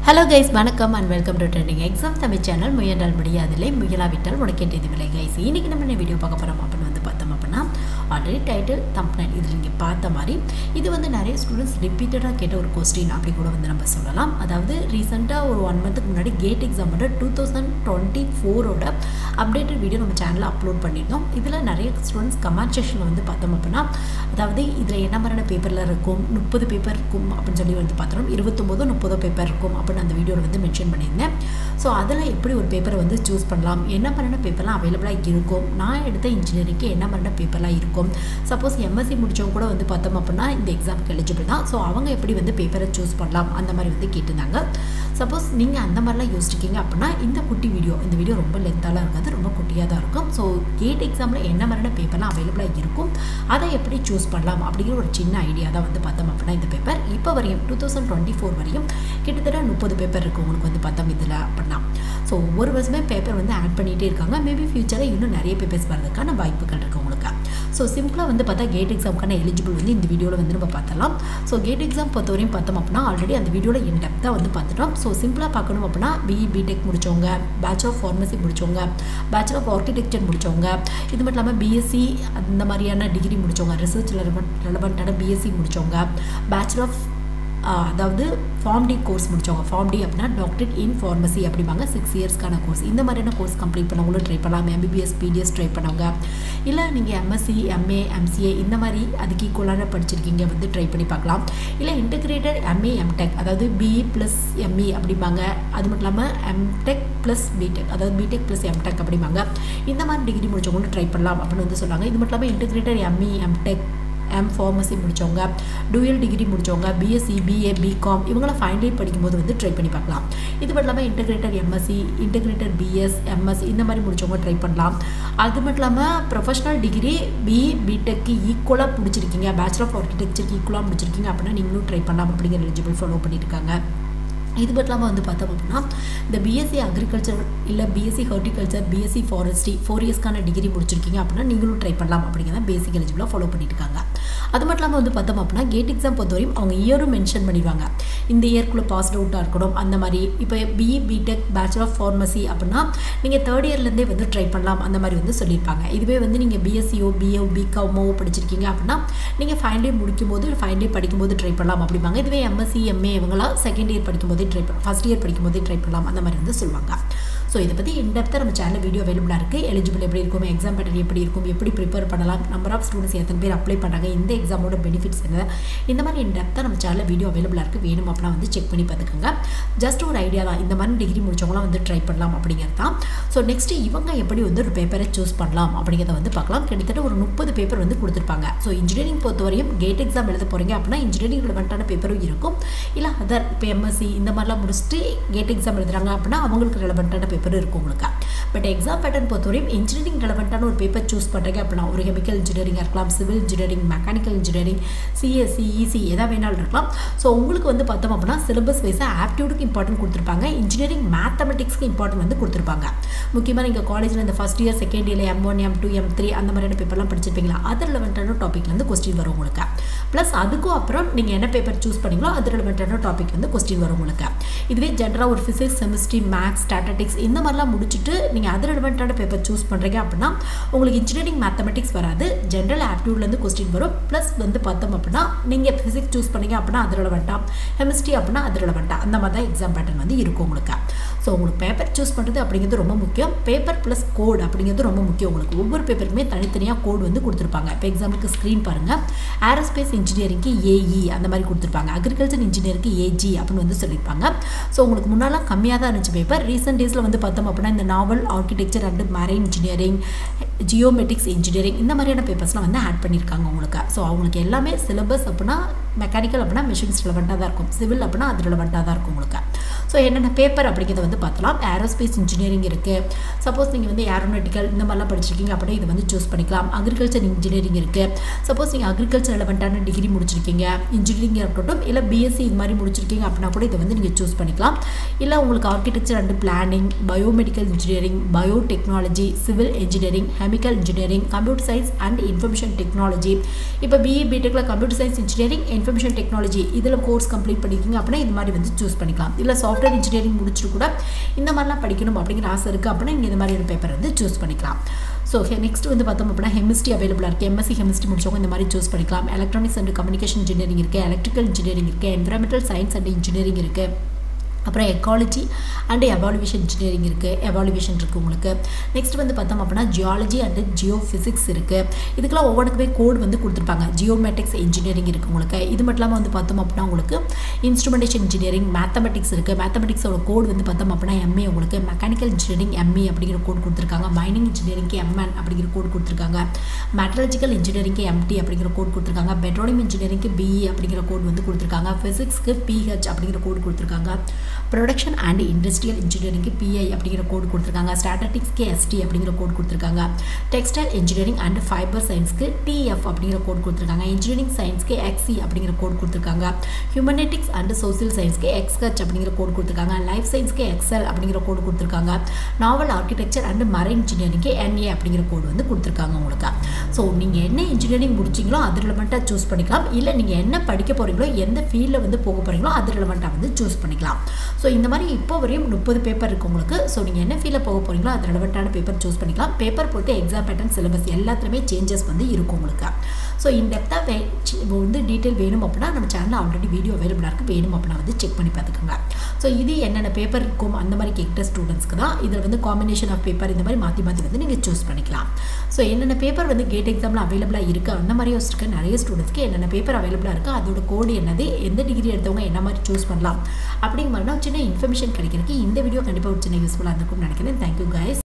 hello guys வணக்கம் and welcome to trending exam Tamil channel முயன்றால் முடியாதில்லை முயலாவிட்டால் முடக்கேட்டதில்லை கைஸ் இன்றைக்கி நம்ம என்ன வீடியோ பார்க்க போகிறோம் அப்படின்னு வந்து பார்த்தோம் அப்படின்னா ஆல்ரெடி டைட்டில் தம்ப்னைல் இது நீங்கள் பார்த்த மாதிரி இது வந்து நிறைய ஸ்டூடெண்ட்ஸ் ரிப்பீட்டடாக கேட்ட ஒரு கொஸ்டின் அப்படி கூட வந்து நம்ம சொல்லலாம் அதாவது ரீசெண்டாக ஒரு ஒன் மந்த்துக்கு முன்னாடி கேட் எக்ஸாமோட டூ தௌசண்ட் டுவெண்ட்டி ஃபோரோட அப்டேட்டட் வீடியோ நம்ம சேனலில் அப்லோட் பண்ணியிருந்தோம் இதில் நிறைய ஸ்டூடெண்ட்ஸ் கமெண்ட் செக்ஷனில் வந்து பார்த்தோம் அப்படின்னா அதாவது இதில் என்ன மாதிரியான பேப்பரில் இருக்கும் முப்பது பேப்பர் இருக்கும் அப்படின்னு சொல்லி வந்து பார்த்தோம் இருபத்தொம்போதோ முப்பதோ பேப்பர் இருக்கும் அப்படின்னு அந்த வீடியோவில் வந்து மென்ஷன் பண்ணியிருந்தேன் ஸோ அதில் எப்படி ஒரு பேப்பரை வந்து சூஸ் பண்ணலாம் என்ன மாதிரியான பேப்பர்லாம் அவைலபிளாக இருக்கும் நான் எடுத்த இன்ஜினியரிங்க்கு என்ன மாதிரியான பேப்பர்லாம் இருக்கும் சப்போஸ் எம்எஸ்சி முடித்தவங்க கூட வந்து பார்த்தோம் அப்படின்னா இந்த எக்ஸாமுக்கு எலிஜிபிள் தான் ஸோ அவங்க எப்படி வந்து பேப்பரை சூஸ் பண்ணலாம் அந்த மாதிரி வந்து கேட்டிருந்தாங்க சப்போஸ் நீங்கள் அந்த மாதிரிலாம் யோசிச்சிருக்கீங்க அப்படின்னா இந்த குட்டி வீடியோ இந்த வீடியோ ரொம்ப லென்த்தாலாம் இருக்காது ரொம்ப குட்டியாக தான் இருக்கும் ஸோ கேட் எக்ஸாமில் என்ன மாதிரியான பேப்பர்லாம் அவைலபிளாக இருக்கும் அதை எப்படி சூஸ் பண்ணலாம் அப்படிங்கிற ஒரு சின்ன ஐடியா தான் வந்து பார்த்தோம் அப்படின்னா இந்த பேப்பர் இப்போ வரையும் டூ தௌசண்ட் டுவெண்ட்டி ஃபோர் வரையும் கிட்டத்தட்ட முப்பது பேப்பர் இருக்குது உங்களுக்கு வந்து பார்த்தோம் இதில் அப்படின்னா ஸோ ஒவ்வொரு வருஷமே பேப்பர் வந்து ஆட் பண்ணிகிட்டே இருக்காங்க மேபி ஃபியூச்சரில் இன்னும் நிறைய பேப்பர்ஸ் வரதுக்கான வாய்ப்புகள் இருக்குது உங்களுக்கு ஸோ சிம்பிளாக வந்து பார்த்தா கேட் எக்ஸாமுக்கான எலிஜிபிள் வந்து இந்த வீடியோவில் வந்து நம்ம பார்த்தலாம் ஸோ கேட் எக்ஸாம் பொறுத்தவரையும் பார்த்தோம் அப்படின்னா ஆல்ரெடி அந்த வீடியோவில் இன் டெப்த்தாக வந்து பார்த்துட்டோம் ஸோ சிம்பிளாக பார்க்கணும் அப்படின்னா பிஇ பிடெக் முடித்தவங்க பேச்சுலர் ஆஃப் ஃபார்மசி முடித்தவங்க பேச்சுலர் ஆஃப் ஆர்கிடெக்சர் முடித்தவங்க இது மட்டும் இல்லாமல் பிஎஸ்சி அந்த மாதிரியான டிகிரி முடித்தவங்க ரிசர்ச்சில் ரெலவெண்ட்டான பிஎஸ்சி முடித்தவங்க பேச்சுலர் ஆஃப் அதாவது ஃபார்ம் டி கோர்ஸ் முடித்தவங்க ஃபார்ம் டி அப்படின்னா டாக்டரேட் இன் ஃபார்மசி அப்படிம்பாங்க சிக்ஸ் இயர்ஸ்க்கான கோர்ஸ் இந்த மாதிரியான கோர்ஸ் கம்ப்ளீட் பண்ணவங்களும் ட்ரை பண்ணலாம் எம்பிபிஎஸ் பிடிஎஸ் ட்ரை பண்ணவங்க இல்லை நீங்கள் எம்எஸ்சி எம்ஏ எம்சிஏ இந்த மாதிரி அதுக்கு ஈக்குவலான படிச்சிருக்கீங்க வந்து ட்ரை பண்ணி பார்க்கலாம் இல்லை இன்டெகிரேட்டட் எம்ஏ எம்டெக் அதாவது பிஇ ப்ளஸ் எம்இ அப்படிம்பாங்க அது மட்டும் இல்லாமல் எம்டெக் ப்ளஸ் பிடெக் அதாவது பிடெக் ப்ளஸ் எம்டெக் அப்படிம்பாங்க இந்த மாதிரி டிகிரி முடிச்சவங்களும் ட்ரை பண்ணலாம் அப்படின்னு வந்து சொன்னாங்க இது மட்டும் இல்லாமல் integrated ME MTech M pharmacy முடித்தவங்க டூயல் டிகிரி முடித்தவங்க பிஎஸ்சி பிஏ பிகாம் இவங்களாம் ஃபைனல் இயர் படிக்கும்போது வந்து ட்ரை பண்ணி பார்க்கலாம் இது மட்டும் இல்லாமல் integrated MSc integrated BS MS இந்த மாதிரி முடித்தவங்க ட்ரை பண்ணலாம் அது மட்டும் இல்லாமல் ப்ரொஃபஷனல் டிகிரி பிஇ பிடெக்கு ஈக்குவலாக முடிச்சிருக்கீங்க பேச்சுலர் ஆஃப் ஆர்கிடெக்சருக்கு ஈக்குவலாக முடிச்சிருக்கீங்க அப்படின்னா நீங்களும் ட்ரை பண்ணலாம் அப்படிங்கிற எலிஜிபிள் ஃபாலோ பண்ணியிருக்காங்க இது மட்டும் இல்லாமல் வந்து பார்த்தோம் அப்படின்னா இந்த பிஎஸ்சி அக்ரிகல்ச்சர் இல்லை BSc horticulture BSc forestry four இயர்ஸ்க்கான டிகிரி முடிச்சிருக்கீங்க அப்படின்னா நீங்களும் ட்ரை பண்ணலாம் அப்படிங்கிறத பேசிக் எலிஜிபிளாக ஃபாலோ பண்ணிட்டு இருக்காங்க அது மட்டும் இல்லாமல் வந்து பார்த்தோம் அப்படின்னா கேட் எக்ஸாம் பொறுத்தவரையும் அவங்க இயரும் மென்ஷன் பண்ணிடுவாங்க இந்த இயர்க்குள்ளே பாஸ் அவுட்டாக இருக்கணும் அந்த மாதிரி இப்போ BE BTech bachelor of pharmacy அப்படின்னா நீங்கள் தேர்ட் இயர்லேருந்தே வந்து ட்ரை பண்ணலாம் அந்த மாதிரி வந்து சொல்லியிருப்பாங்க இதுவே வந்து நீங்கள் பிஎஸ்சியோ பிஏ பிகாமோ படிச்சிருக்கீங்க அப்படின்னா நீங்கள் ஃபைனல் இயர் முடிக்கும் போது ஃபைனல் இயர் படிக்கும்போது ட்ரை பண்ணலாம் அப்படிம்பாங்க இதுவே எம்எஸ்சி எம்ஏ இவங்களாம் செகண்ட் இயர் படிக்கும்போது போதே ட்ரை பண்ணலாம் ஃபஸ்ட் இயர் படிக்கும் போதே ட்ரை பண்ணலாம் அந்த மாதிரி வந்து சொல்லுவாங்க ஸோ இதை பற்றி இன்டெப்த்தாக நம்ம சேனல் வீடியோ அவைலபிளாக இருக்குது எலிஜிபிள் எப்படி இருக்கும் எக்ஸாம் பேட்டர் எப்படி இருக்கும் எப்படி ப்ரிப்பேர் பண்ணலாம் நம்பர் ஆஃப் ஸ்டூடெண்ட்ஸ் எத்தனை பேர் அப்ளை பண்ணாங்க இந்த எக்ஸாமோட பெனிஃபிட்ஸ் என்ன இந்த மாதிரி இன்டெப்த்தாக நம்ம சேனல் வீடியோ அவைலபிளாக இருக்குது வேணும் அப்படின்னா வந்து செக் பண்ணி பார்த்துக்கோங்க ஜஸ்ட் ஒரு ஐடியா தான் இந்த மாதிரி டிகிரி முடிச்சவங்களாம் வந்து ட்ரை பண்ணலாம் அப்படிங்கிறது தான் ஸோ நெக்ஸ்ட்டு இவங்க எப்படி வந்து ஒரு பேப்பரை சூஸ் பண்ணலாம் அப்படிங்கிறத வந்து பார்க்கலாம் கிட்டத்தட்ட ஒரு முப்பது பேப்பர் வந்து கொடுத்துருப்பாங்க ஸோ இன்ஜினியரிங் பொறுத்தவரையும் கேட் எக்ஸாம் எழுத போகிறீங்க அப்படின்னா இன்ஜினியரிங் ரிலவெண்ட்டான பேப்பரும் இருக்கும் இல்லை அதர் இப்போ எம்எஸ்சி இந்த மாதிரிலாம் முடிச்சுட்டு கேட் எக்ஸாம் எழுதுறாங்க அப்படின்னா அவங்களுக்கு ரெலவெண்ட்டான பேப்பர் இருக்கும் உங்களுக்கு பட் எக்ஸாம் பேட்டர்ன் பொறுத்தவரையும் இன்ஜினியரிங் ரெலவெண்ட்டான ஒரு பேப்பர் சூஸ் பண்ணுறீங்க அப்படின்னா ஒரு கெமிக்கல் இன்ஜினியரிங்காக இருக்கலாம் civil engineering mechanical engineering CSC EC எதா வேணாலும் இருக்கலாம் ஸோ உங்களுக்கு வந்து பார்த்தோம் அப்படின்னா சிலபஸ் வைஸாக ஆப்டியூடுக்கு இம்பார்ட்டன்ட் கொடுத்துருப்பாங்க இன்ஜினியரிங் மேத்தமெட்டிக்ஸ்க்கு இம்பார்ட்டன்ட் வந்து கொடுத்துருப்பாங்க முக்கியமாக நீங்கள் காலேஜில் இந்த ஃபஸ்ட் இயர் செகண்ட் இயரில் M one M two M three அந்த மாதிரியான பேப்பர்லாம் படிச்சிருப்பீங்களா அது ரிலவெண்ட்டான டாப்பிக்லேருந்து கொஸ்டின் வரும் உங்களுக்கு ப்ளஸ் அதுக்கும் அப்புறம் நீங்கள் என்ன பேப்பர் சூஸ் பண்ணீங்களோ அது ரிலவெண்ட்டான டாபிக் வந்து கொஸ்டின் வரும் உங்களுக்கு இதுவே ஜென்ரலாக ஒரு ஃபிசிக்ஸ் செமிஸ்ட்ரி மேக்ஸ் ஸ்டாட்டடிக்ஸ் இந்த மாதிரிலாம் முடிச்சுட்டு நீங்கள் அது ரிலவெண்ட்டான பேப்பர் சூஸ் பண்ணுறீங்க அப்படின்னா உங்களுக்கு இன்ஜினியரிங் மேத்தமெட்டிக்ஸ் வராது ஜென்ரல் ஆப்டியூட்லேருந்து கொஸ்டின் வரும் ப்ளஸ் வந்து பார்த்தோம் அப்படின்னா நீங்கள் ஃபிசிக்ஸ் சூஸ் பண்ணீங்க அப்படின்னா அது ரிலவெண்ட்டாக கெமிஸ்ட்ரி அப்படின்னா அது ரிலவெண்ட்டாக அந்த மாதிரி தான் எக்ஸாம் பேட்டர்ன் வந்து இருக்கும் உங்களுக்கு ஸோ உங்களுக்கு பேப்பர் சூஸ் பண்ணுறது அப்படிங்கிறது ரொம்ப முக்கியம் பேப்பர் ப்ளஸ் கோட் அப்படிங்கிறது ரொம்ப முக்கியம் உங்களுக்கு ஒவ்வொரு பேப்பருக்குமே தனித்தனியாக கோட் வந்து கொடுத்துருப்பாங்க இப்போ எக்ஸாம்பிளுக்கு ஸ்க்ரீன் பாருங்கள் ஏரோஸ்பேஸ் இன்ஜினியரிங்க்கு ஏஇ அந்த மாதிரி கொடுத்துருப்பாங்க அக்ரிகல்ச்சர் இன்ஜினியருக்கு ஏஜி அப்படின்னு வந்து சொல்லியிருப்பாங்க ஸோ உங்களுக்கு முன்னாலாம் கம்மியாக தான் இருந்துச்சு பேப்பர் ரீசெண்ட் டேஸில் வந்து பார்த்தோம் அப்படின்னா இந்த naval architecture and marine engineering geomatics engineering இந்த மாதிரியான பேப்பர்ஸ்லாம் வந்து ஆட் பண்ணியிருக்காங்க உங்களுக்கு ஸோ அவங்களுக்கு எல்லாமே சிலபஸ் அப்படின்னா மெக்கானிக்கல் அப்படின்னா மிஷின்ஸ் ரிலவெண்ட்டாக தான் இருக்கும் சிவில் அப்படின்னா அது ரிலவெண்ட்டாக தான் இருக்கும் உங்களுக்கு ஸோ என்னென்ன பேப்பர் அப்படிங்கிறத வந்து பார்த்தலாம் ஏரோஸ்பேஸ் இன்ஜினியரிங் இருக்குது சப்போஸ் நீங்கள் வந்து ஏரோநாட்டிக்கல் இந்த மாதிரிலாம் படிச்சிருக்கீங்க அப்படின்னா இதை வந்து சூஸ் பண்ணிக்கலாம் அக்ரிகல்ச்சர் இன்ஜினியரிங் இருக்குது சப்போஸ் நீங்கள் அக்ரிகல்ச்சர் ரிலவெண்ட்டான டிகிரி முடிச்சிருக்கீங்க இன்ஜினியரிங் இருக்கட்டும் இல்லை பிஎஸ்சி இது மாதிரி முடிச்சிருக்கீங்க அப்படின்னா கூட இதை வந்து நீங்கள் சூஸ் பண்ணிக்கலாம் இல்லை உங்களுக்கு architecture and planning biomedical engineering bio technology civil engineering chemical engineering computer science and information technology இப்போ பிஇ பிடெக்கில் computer science engineering information technology இதில் கோர்ஸ் கம்ப்ளீட் பண்ணியிருக்கீங்க அப்படின்னா இது மாதிரி வந்து சூஸ் பண்ணிக்கலாம் இல்லை சாஃப்ட் சாஃப்ட்வேர் இன்ஜினியரிங் முடிச்சுட்டு கூட இந்த மாதிரிலாம் படிக்கணும் அப்படிங்கிற ஆசை இருக்குது அப்படின்னா நீங்கள் இந்த மாதிரி ஒரு பேப்பர் வந்து சூஸ் பண்ணிக்கலாம் ஸோ நெக்ஸ்ட் வந்து பார்த்தோம் அப்படின்னா ஹெமிஸ்ட்ரி அவைலபிளாக இருக்குது எம்எஸ்சி ஹெமிஸ்ட்ரி முடிச்சவங்க இந்த மாதிரி சூஸ் பண்ணிக்கலாம் எலக்ட்ரானிக்ஸ் அண்ட் கம்யூனிகேஷன் இன்ஜினியரிங் இருக்குது எலக்ட்ரிக்கல் இன்ஜினியரிங் இருக்குது என்விரான்மெண்டல் சயின்ஸ் அண்ட் இன்ஜினியரிங் இருக்குது அப்புறம் எக்காலஜி அண்ட் எவாலுவேஷன் இன்ஜினியரிங் இருக்குது எவாலுவேஷன் இருக்குது உங்களுக்கு நெக்ஸ்ட் வந்து பார்த்தோம் அப்படின்னா ஜியாலஜி அண்ட் ஜியோ ஃபிசிக்ஸ் இருக்குது இதுக்கெல்லாம் ஒவ்வொன்றுக்குமே கோட் வந்து கொடுத்துருப்பாங்க ஜியோமேட்டிக்ஸ் இன்ஜினியரிங் இருக்குது உங்களுக்கு இது மட்டும் இல்லாமல் வந்து பார்த்தோம் அப்படின்னா உங்களுக்கு இன்ஸ்ட்ருமெண்டேஷன் இன்ஜினியரிங் மேத்தமெட்டிக்ஸ் இருக்குது மேத்தமெட்டிக்ஸோட கோட் வந்து பார்த்தோம் அப்படின்னா எம்ஏ உங்களுக்கு மெக்கானிக்கல் இன்ஜினியரிங் எம்இ அப்படிங்கிற கோட் கொடுத்துருக்காங்க மைனிங் இன்ஜினியரிங்க்கு எம்என் அப்படிங்கிற கோட் கொடுத்துருக்காங்க மெட்ரலஜிக்கல் இன்ஜினியரிங்க்கு எம்டி அப்படிங்கிற கோட் கொடுத்துருக்காங்க பெட்ரோலியம் இன்ஜினியரிங்க்கு பிஇ அப்படிங்கிற கோட் வந்து கொடுத்துருக்காங்க ஃபிசிக்ஸ்க்கு பிஹெச் அப்படிங்கிற கோட் கொடுத்துருக்காங்க ப்ரொடக்ஷன் அண்ட் இண்டஸ்ட்ரியல் இன்ஜினியரிங்க்கு பிஐ அப்படிங்கிற கோட் கொடுத்துருக்காங்க ஸ்டாட்டடிக்ஸ்க்கு எஸ்டி அப்படிங்கிற கோட் கொடுத்துருக்காங்க டெக்ஸ்டைல் இன்ஜினியரிங் அண்ட் ஃபைபர் சயின்ஸ்க்கு டிஎஃப் அப்படிங்கிற கோட் கொடுத்துருக்காங்க இன்ஜினியரிங் சயின்ஸ்க்கு எக்ஸி அப்படிங்கிற கோட் கொடுத்துருக்காங்க ஹியூமனிட்டிக்ஸ் அண்ட் சோசியல் சயின்ஸ்க்கு எக்ஸ்ஹெச் அப்படிங்கிற கோட் கொடுத்துருக்காங்க லைஃப் சயின்ஸ்க்கு எக்ஸல் அப்படிங்கிற கோட் கொடுத்துருக்காங்க நாவல் ஆர்கிடெக்சர் அண்ட் மரைன் இன்ஜினியரிங்க்கு என்ஏ அப்படிங்கிற கோட் வந்து கொடுத்துருக்காங்க உங்களுக்கு ஸோ நீங்கள் என்ன இன்ஜினியரிங் முடிச்சிங்களோ அது ரிலவெண்ட்டாக சூஸ் பண்ணிக்கலாம் இல்லை நீங்கள் என்ன படிக்க போகிறீங்களோ எந்த ஃபீல்டில் வந்து போக போகிறீங்களோ அது ரிலவெண்ட்டாக வந்து சூஸ் பண்ணிக்கலாம் ஸோ இந்த மாதிரி இப்போ வரையும் முப்பது பேப்பர் இருக்குது உங்களுக்கு ஸோ நீங்கள் என்ன ஃபீல்டில் போக போகிறீங்களோ அது ரெலவெண்ட்டான பேப்பர் சூஸ் பண்ணிக்கலாம் பேப்பர் பொறுத்து எக்ஸாம் பேட்டர்ன் சிலபஸ் எல்லாத்துலேயுமே சேஞ்சஸ் வந்து இருக்கும் உங்களுக்கு ஸோ இன்டெப்த்தாக வே வந்து டீட்டெயில் வேணும் அப்படின்னா நம்ம சேனலில் ஆல்ரெடி வீடியோ அவைலபிளாக இருக்குது வேணும் அப்படின்னா வந்து செக் பண்ணி பார்த்துக்கோங்க ஸோ இது என்னென்ன பேப்பர் இருக்கும் அந்த மாதிரி கேட்குற ஸ்டூடெண்ட்ஸ்க்கு தான் இதில் வந்து காம்பினேஷன் ஆஃப் பேப்பர் இந்த மாதிரி மாற்றி மாற்றி வந்து நீங்கள் சூஸ் பண்ணிக்கலாம் ஸோ என்னென்ன பேப்பர் வந்து கேட் எக்ஸாமில் அவைலபிளாக இருக்குது அந்த மாதிரி யோசிச்சிருக்க நிறைய ஸ்டூடெண்ட்ஸ்க்கு என்னென்ன பேப்பர் அவைலபிளாக இருக்குது அதோட கோடு என்னது எந்த டிகிரி எடுத்தவங்க என்ன மாதிரி சூஸ் பண்ணலாம் அப்படிங்கிற மாதிரி சின்ன இன்ஃபர்மேஷன் கிடைக்கிறதுக்கு இந்த வீடியோ கண்டிப்பாக ஒரு சின்ன யூஸ்ஃபுல்லாக இருந்திருக்கும்னு நினைக்கிறேன் தேங்க்யூ கைஸ்